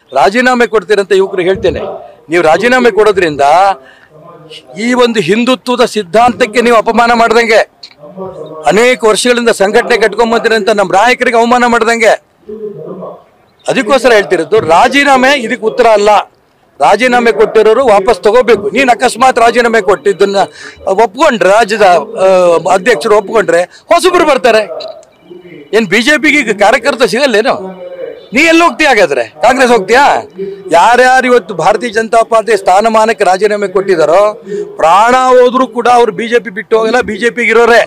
ರಾಜೀನಾಮೆ ಕೊಡ್ತೀರಂತ ಯುವಕರು ಹೇಳ್ತೇನೆ ನೀವು ರಾಜೀನಾಮೆ ಕೊಡೋದ್ರಿಂದ ಈ ಒಂದು ಹಿಂದುತ್ವದ ಸಿದ್ಧಾಂತಕ್ಕೆ ನೀವು ಅಪಮಾನ ಮಾಡ್ದಂಗೆ ಅನೇಕ ವರ್ಷಗಳಿಂದ ಸಂಘಟನೆ ಕಟ್ಕೊಂಬಂದಿರಂತ ನಮ್ಮ ನಾಯಕರಿಗೆ ಅವಮಾನ ಮಾಡ್ದಂಗೆ ಅದಕ್ಕೋಸ್ಕರ ಹೇಳ್ತಿರೋದು ರಾಜೀನಾಮೆ ಇದಕ್ಕೆ ಉತ್ತರ ಅಲ್ಲ ರಾಜೀನಾಮೆ ಕೊಟ್ಟಿರೋರು ವಾಪಸ್ ತಗೋಬೇಕು ನೀನು ಅಕಸ್ಮಾತ್ ರಾಜೀನಾಮೆ ಕೊಟ್ಟಿದ್ದನ್ನ ಒಪ್ಕೊಂಡ್ರೆ ರಾಜ್ಯದ ಆ, ಅಧ್ಯಕ್ಷರು ಒಪ್ಕೊಂಡ್ರೆ ಹೊಸಬರು ಬರ್ತಾರೆ ಏನ್ ಬಿಜೆಪಿಗೆ ಈಗ ಕಾರ್ಯಕರ್ತ ಸಿಗಲ್ಲೇನು ನೀ ಎಲ್ಲಿ ಹೋಗ್ತೀಯ ಹಾಗಾದ್ರೆ ಕಾಂಗ್ರೆಸ್ ಹೋಗ್ತೀಯಾ ಯಾರ್ಯಾರು ಇವತ್ತು ಭಾರತೀಯ ಜನತಾ ಪಾರ್ಟಿ ಸ್ಥಾನಮಾನಕ್ಕೆ ರಾಜೀನಾಮೆ ಕೊಟ್ಟಿದಾರೋ ಪ್ರಾಣ ಹೋದ್ರು ಕೂಡ ಅವ್ರು ಬಿಜೆಪಿ ಬಿಟ್ಟು ಹೋಗಲ್ಲ ಬಿಜೆಪಿಗೆ ಇರೋರೆ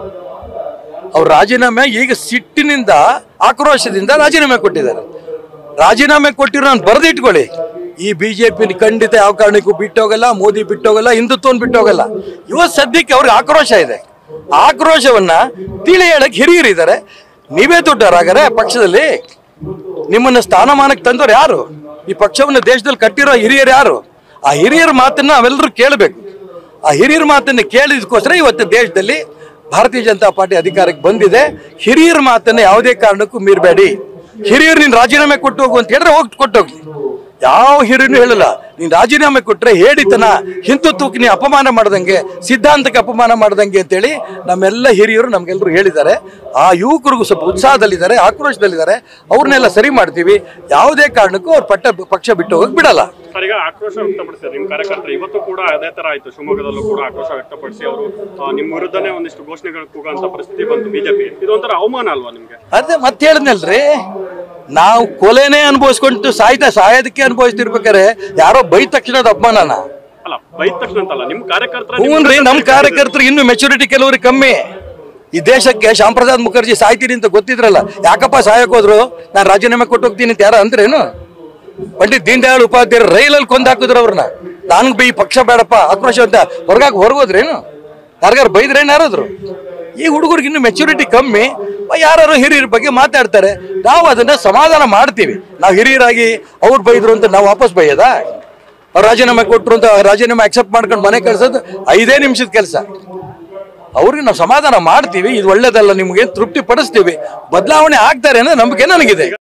ಅವ್ರ ರಾಜೀನಾಮೆ ಈಗ ಸಿಟ್ಟಿನಿಂದ ಆಕ್ರೋಶದಿಂದ ರಾಜೀನಾಮೆ ಕೊಟ್ಟಿದ್ದಾರೆ ರಾಜೀನಾಮೆ ಕೊಟ್ಟಿರೋ ನಾನು ಬರೆದಿಟ್ಕೊಳ್ಳಿ ಈ ಬಿಜೆಪಿ ಖಂಡಿತ ಯಾವ ಕಾರಣಕ್ಕೂ ಬಿಟ್ಟೋಗಲ್ಲ ಮೋದಿ ಬಿಟ್ಟೋಗಲ್ಲ ಹಿಂದುತ್ವವನ್ನು ಬಿಟ್ಟೋಗಲ್ಲ ಇವತ್ತು ಸದ್ಯಕ್ಕೆ ಅವ್ರಿಗೆ ಆಕ್ರೋಶ ಇದೆ ಆಕ್ರೋಶವನ್ನ ತಿಳಿ ಹೇಳಕ್ ಹಿರಿಯರಿದ್ದಾರೆ ನೀವೇ ದೊಡ್ಡವರಾಗಾರೆ ಪಕ್ಷದಲ್ಲಿ ನಿಮ್ಮನ್ನ ಸ್ಥಾನಮಾನಕ್ಕೆ ತಂದವ್ರು ಯಾರು ಈ ಪಕ್ಷವನ್ನು ದೇಶದಲ್ಲಿ ಕಟ್ಟಿರೋ ಹಿರಿಯರು ಯಾರು ಆ ಹಿರಿಯರ ಮಾತನ್ನ ನಾವೆಲ್ಲರೂ ಕೇಳಬೇಕು ಆ ಹಿರಿಯರ ಮಾತನ್ನ ಕೇಳಿದಕ್ಕೋಸ್ಕರ ಇವತ್ತು ದೇಶದಲ್ಲಿ ಭಾರತೀಯ ಜನತಾ ಪಾರ್ಟಿ ಅಧಿಕಾರಕ್ಕೆ ಬಂದಿದೆ ಹಿರಿಯರ ಮಾತನ್ನ ಯಾವುದೇ ಕಾರಣಕ್ಕೂ ಮೀರಬೇಡಿ ಹಿರಿಯರು ನೀನು ರಾಜೀನಾಮೆ ಕೊಟ್ಟು ಹೋಗು ಅಂತ ಹೇಳಿದ್ರೆ ಹೋಗಿ ಕೊಟ್ಟೋಗ್ಲಿ ಯಾವ ಹಿರಿಯನು ಹೇಳಲ್ಲ ನೀನು ರಾಜೀನಾಮೆ ಕೊಟ್ರೆ ಹೇಳಿತನ ಹಿಂದುತ್ವಕ್ಕೆ ನೀ ಅಪಮಾನ ಮಾಡ್ದಂಗೆ ಸಿದ್ಧಾಂತಕ್ಕೆ ಅಪಮಾನ ಮಾಡ್ದಂಗೆ ಅಂತೇಳಿ ನಮ್ಮೆಲ್ಲ ಹಿರಿಯರು ನಮ್ಗೆಲ್ಲರೂ ಹೇಳಿದ್ದಾರೆ ಆ ಯುವಕರಿಗೂ ಸ್ವಲ್ಪ ಉತ್ಸಾಹದಲ್ಲಿದ್ದಾರೆ ಆಕ್ರೋಶದಲ್ಲಿದ್ದಾರೆ ಅವ್ರನ್ನೆಲ್ಲ ಸರಿ ಮಾಡ್ತೀವಿ ಯಾವುದೇ ಕಾರಣಕ್ಕೂ ಅವ್ರ ಪಟ್ಟ ಪಕ್ಷ ಬಿಟ್ಟು ಹೋಗಕ್ ಬಿಡಲ್ಲ ಸರ್ ಈಗ ಆಕ್ರೋಶ ವ್ಯಕ್ತಪಡಿಸಿದ್ದಾರೆ ನಿಮ್ಮ ಕಾರ್ಯಕರ್ತರು ಇವತ್ತು ಕೂಡ ಅದೇ ತರ ಆಯ್ತು ಶಿವಮೊಗ್ಗದಲ್ಲೂ ಕೂಡ ಆಕ್ರೋಶ ವ್ಯಕ್ತಪಡಿಸಿ ಅವರು ನಿಮ್ಮ ವಿರುದ್ಧನೇ ಒಂದಿಷ್ಟು ಘೋಷಣೆಗಳು ಕೂಗುವಂತ ಪರಿಸ್ಥಿತಿ ಬಂತು ಬಿಜೆಪಿ ಇದೊಂಥರ ಅವಮಾನ ಅಲ್ವಾ ನಿಮ್ಗೆ ಅದೇ ಮತ್ತೆ ಹೇಳಿದ್ನಲ್ರಿ ನಾವು ಕೊಲೆನೇ ಅನುಭವಿಸ್ಕೊಂಡು ಸಾಯ್ತಾ ಸಾಯೋದಕ್ಕೆ ಅನುಭವಿಸ್ತಿರ್ಬೇಕಾರೆ ಯಾರೋ ಬೈದ ತಕ್ಷಣದ ಅಪಮಾನನ ಅಲ್ಲ ಬೈದ ತಕ್ಷಣ ಅಂತಲ್ಲ ನಿಮ್ಮ ಕಾರ್ಯಕರ್ತರ ಹ್ಞೂನ್ರಿ ನಮ್ಮ ಕಾರ್ಯಕರ್ತರು ಇನ್ನು ಮೆಚುರಿಟಿ ಕೆಲವ್ರಿಗೆ ಕಮ್ಮಿ ಈ ದೇಶಕ್ಕೆ ಶ್ಯಾಮ್ ಪ್ರಸಾದ್ ಮುಖರ್ಜಿ ಸಾಯ್ತೀನಿ ಅಂತ ಗೊತ್ತಿದ್ರಲ್ಲ ಯಾಕಪ್ಪ ಸಾಯಕ್ ಹೋದ್ರು ನಾನು ರಾಜೀನಾಮೆ ಕೊಟ್ಟು ಹೋಗ್ತೀನಿ ಅಂತ ಯಾರ ಅಂದ್ರೇನು ಪಂಡಿತ್ ದೀನ್ ದಯಾಳ್ ಉಪಾಧ್ಯಾಯರು ರೈಲಲ್ಲಿ ಕೊಂದು ಹಾಕಿದ್ರು ಅವ್ರನ್ನ ನನ್ಗೆ ಬೈ ಪಕ್ಷ ಬೇಡಪ್ಪ ಆಕ್ರೋಶ ಅಂತ ಹೊರಗಾಕ ಹೊರಗೋದ್ರೇನು ಯಾರಿಗಾರು ಬೈದ್ರೇನು ಯಾರಾದ್ರು ಈ ಹುಡುಗರಿಗೆ ಇನ್ನು ಮೆಚುರಿಟಿ ಕಮ್ಮಿ ಯಾರು ಹಿರಿಯರ ಬಗ್ಗೆ ಮಾತಾಡ್ತಾರೆ ನಾವು ಅದನ್ನ ಸಮಾಧಾನ ಮಾಡ್ತೀವಿ ನಾವು ಹಿರಿಯರಾಗಿ ಅವ್ರು ಬೈದ್ರು ಅಂತ ನಾವು ವಾಪಸ್ ಬೈಯೋದಾ ಅವ್ರು ರಾಜೀನಾಮೆ ಕೊಟ್ಟರು ಅಂತ ರಾಜೀನಾಮೆ ಅಕ್ಸೆಪ್ಟ್ ಮಾಡ್ಕೊಂಡು ಮನೆ ಕಳ್ಸೋದು ಐದೇ ನಿಮಿಷದ ಕೆಲಸ ಅವ್ರಿಗೆ ನಾವು ಸಮಾಧಾನ ಮಾಡ್ತೀವಿ ಇದು ಒಳ್ಳೇದಲ್ಲ ನಿಮ್ಗೆ ತೃಪ್ತಿ ಪಡಿಸ್ತೀವಿ ಬದಲಾವಣೆ ಆಗ್ತಾರೆ ಅನ್ನೋ ನಂಬಿಕೆ ನನಗಿದೆ